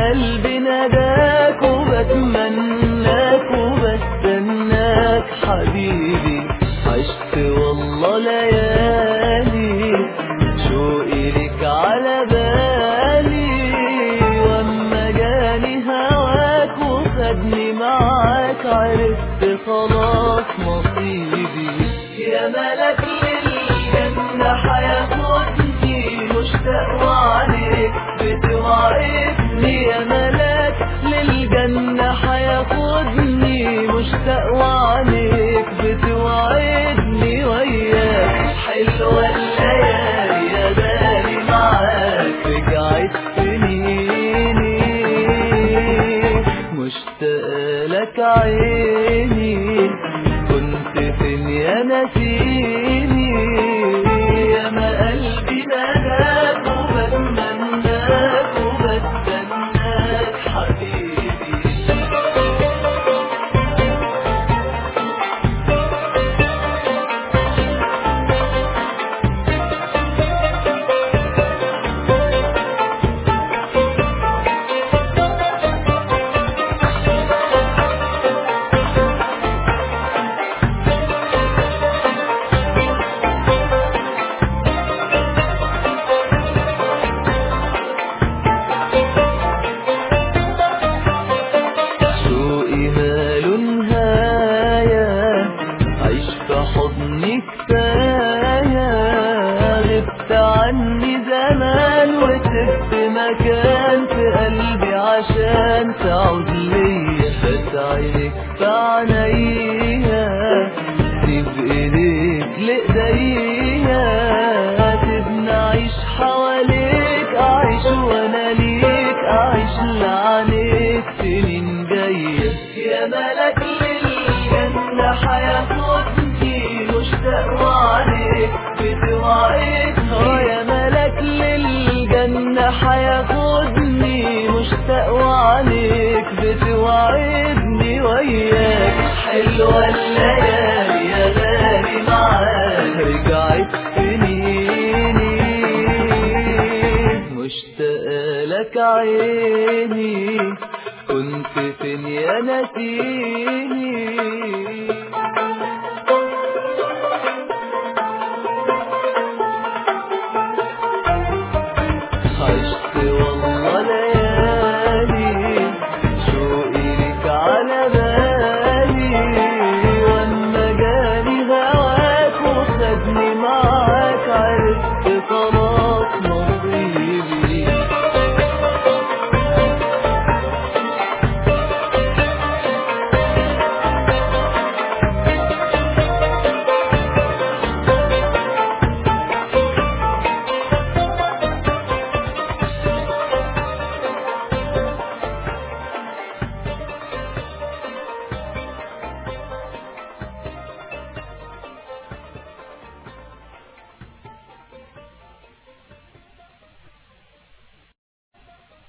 قلبي ناداك وبتمناك وبستناك حبيبي عشت والله ليالي شوقي لك على بالي واما جاني هواك وخدني معاك عرفت خلاص نصيبي يا ملك للجنة حياخدني مشتاق وعليك بتوعدني يا ملك للجنة حياخدني مشتاق وعليك بتوعدني وياك حلوة الليالي يا بالي معاك رجعت سنيني مشتاق لك عيني كنت فين يا نسيني يا ما قلبي ناداك وبتمناك وبستناك حبيبي شوقي ماله نهاية عيش في حضني كفاية غبت عني زمان وسبت مكان في قلبي عشان تعود ليا فات عينك في عينيا سيب ايديك لايديا سيبني اعيش حواليك اعيش وانا ليك اعيش لعنيك سنين جاية يا ملك للجنة حياخدني مشتاق وعليك بتوعدني اه يا ملك للجنة حياخدني مشتاق وعليك بتوعدني وياك حلوة الليالي يا غالي معاك رجعت سنيني مشتاق لك عيني كنت فين يا نسيني عشت والله